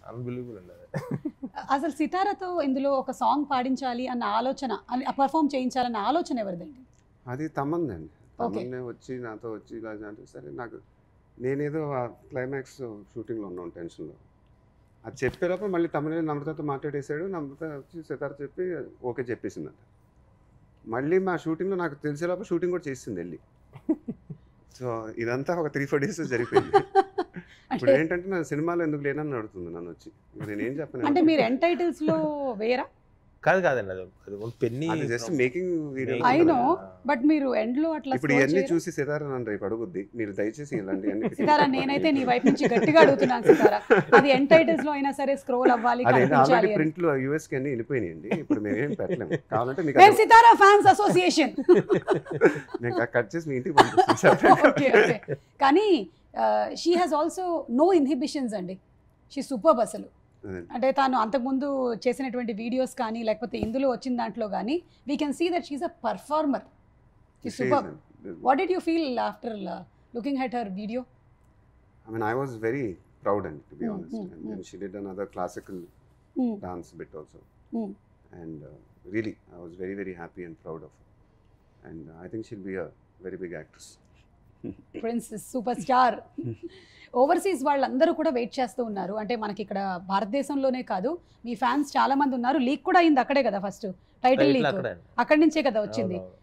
Unbelievable అండి అది అసలు సితారాతో ఇందులో ఒక సాంగ్ పాడించాలి అన్న ఆలోచన పర్ఫామ్ చేయించాలన్న ఆలోచన ఎవరిదండి అది తమ్మందండి Okay. తమ్మన్నే వచ్చి నాతో వచ్చి ఇలా అంటే సరే నాకు నేనేదో ఆ క్లైమాక్స్ షూటింగ్లో ఉన్నాను టెన్షన్లో అది చెప్పేటప్పుడు మళ్ళీ తమిళ నమ్రతతో మాట్లాడేశాడు నమ్రత వచ్చి సితార చెప్పి ఓకే చెప్పేసిందంట మళ్ళీ మా షూటింగ్లో నాకు తెలిసేలోపు షూటింగ్ కూడా చేసింది వెళ్ళి సో ఇదంతా ఒక త్రీ ఫోర్ డేస్ జరిగిపోయింది ఇప్పుడు అంటే ఏంటంటే నా సినిమాలో ఎందుకు లేనని అడుగుతుంది నన్ను వచ్చి ఇప్పుడు నేను ఏం చెప్పను అంటే మీరు ఎండ్ టైటిల్స్ లో వేరా కాదు కాదండి అది అది ఒక పెన్ని అది just making video I know. But మీరు ఎండ్ లో అట్లా ఇప్పుడు scroll ఇవన్నీ చేయరా? చూసి సితార నన్ను రేపు అడుగుద్ది మీరు దయచేసి ఇలాంటి అన్ని సితారా నేనైతే నీ వైపు నుంచి గట్టిగా అడుగుతున్నాను సితారా అది ఎండ్ టైటిల్స్ లో అయినా సరే స్క్రోల్ అవ్వాలి అదే ఆల్రెడీ కనిపించాలి అని. ప్రింట్లు యూఎస్ కి అన్ని వెళ్ళిపోయినాయండి ఇప్పుడు మేము ఏం పెట్టలేము కావాలంటే మీకు మేము అది- సితారా ఫ్యాన్స్ అసోసియేషన్ నేను కట్ చేసి మీ ఇంటికి పంపిస్తాను ఓకే ఓకే కానీ she has also no inhibitions అండి షీ సూపర్ అసలు అదే. అంటే తాను అంతకుముందు చేసినటువంటి వీడియోస్ కానీ లేకపోతే ఇందులో వచ్చిన దాంట్లో కానీ we can see that she a performer she super what did you feel after looking at her video I mean, I was very proud, and to be Mm, honest. mm, and then mm. she did another classical dance bit also, Mm. and uh, really, I was very, very happy and proud of her. And uh, I think she'll be a very big actress. Princess super star overseas వాళ్ళందరూ కూడా wait చేస్తూ ఉన్నారు అంటే మనకి ఇక్కడ భారతదేశంలోనే కాదు మీ fans చాలా మంది ఉన్నారు లీక్ కూడా అయింది అక్కడే కదా ఫస్ట్ టైటిల్ టైటిల్ లీక్ అక్కడే అండి. అక్కడి నుంచే కదా వచ్చింది అవును, అవును.